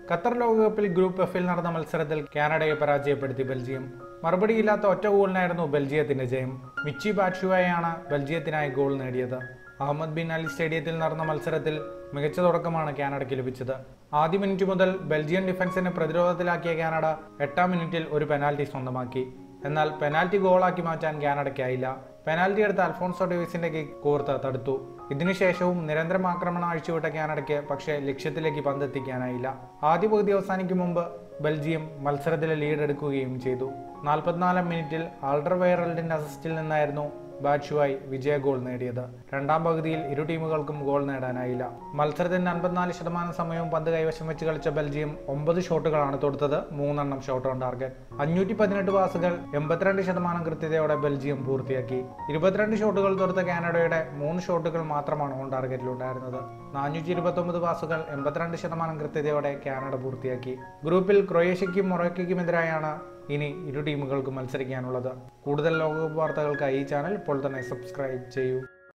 Qatar ലോകകപ്പിൽ group എഫിൽ നടന്ന മത്സരത്തിൽ കാനഡയെ പരാജയപ്പെടുത്തി ബെൽജിയം മറുപടിയില്ലാത്ത ഒറ്റ ഗോളിനായിരുന്നു ബെൽജിയത്തിന്റെ ജയം മിച്ചി ബാറ്റ്ഷുവായാണ് ബെൽജിയത്തിനായി ഗോൾ നേടിയത് അഹമ്മദ് ബിൻ അലി സ്റ്റേഡിയത്തിൽ നടന്ന മത്സരത്തിൽ മികച്ച തുടക്കമാണ് കാനഡയ്ക്ക് ലഭിച്ചത് ആദ്യ മിനിറ്റ് മുതൽ ബെൽജിയൻ ഡിഫൻസിനെ പ്രതിരോധത്തിലാക്കിയ കാനഡ എട്ടാം മിനിറ്റിൽ ഒരു പെനാൽറ്റി സ്വന്തമാക്കി എന്നാൽ പെനാൽറ്റി ഗോളാക്കി മാറ്റാൻ കാനഡയ്ക്കായില്ല പെനാൽറ്റി എടുത്ത അൽഫോൺസോ ഡേവിസിന്റെ കിക്ക് കോർത്ത് തടുത്തു ഇതിനുശേഷവും നിരന്തരം ആക്രമണം അഴിച്ചുവിട്ട കാനഡയ്ക്ക് പക്ഷേ ലക്ഷ്യത്തിലേക്ക് പന്തെത്തിക്കാനായില്ല ആദ്യ പകുതി അവസാനിക്കും മുമ്പ് ബെൽജിയം മത്സരത്തിലെ ലീഡ് എടുക്കുകയും ചെയ്തു നാൽപ്പത്തിനാലാം മിനിറ്റിൽ ആൾഡർ വൈറലിന്റെ അസിസ്റ്റിൽ നിന്നായിരുന്നു ബാറ്റ്ഷുവായി വിജയ ഗോൾ നേടിയത് രണ്ടാം പകുതിയിൽ ഇരു ടീമുകൾക്കും ഗോൾ നേടാനായില്ല മത്സരത്തിന്റെ അൻപത്തിനാല് ശതമാനം സമയവും പന്ത് കൈവശം വെച്ച് കളിച്ച ബെൽജിയം ഒമ്പത് ഷോട്ടുകളാണ് തൊടുത്തത് മൂന്നെണ്ണം ഷോട്ട് ഓൺ ടാർഗറ്റ് അഞ്ഞൂറ്റി പതിനെട്ട് പാസുകൾ എൺപത്തിരണ്ട് ശതമാനം കൃത്യതയോടെ ബെൽജിയം പൂർത്തിയാക്കി ഇരുപത്തിരണ്ട് ഷോട്ടുകൾ തൊടുത്ത കാനഡയുടെ മൂന്ന് ഷോട്ടുകൾ മാത്രമാണ് ഓൺ ടാർഗറ്റിലുണ്ടായിരുന്നത് നാനൂറ്റി ഇരുപത്തൊമ്പത് പാസുകൾ എൺപത്തിരണ്ട് ശതമാനം കൃത്യതയോടെ കാനഡ പൂർത്തിയാക്കി ഗ്രൂപ്പിൽ ക്രൊയേഷ്യയ്ക്കും മൊറോക്കയ്ക്കുമെതിരായാണ് ഇനി ഇരു ടീമുകൾക്കും മത്സരിക്കാനുള്ളത് കൂടുതൽ ലോകകപ്പ് വാർത്തകൾക്കായി ഈ ചാനൽ ഇപ്പോൾ തന്നെ സബ്സ്ക്രൈബ് ചെയ്യൂ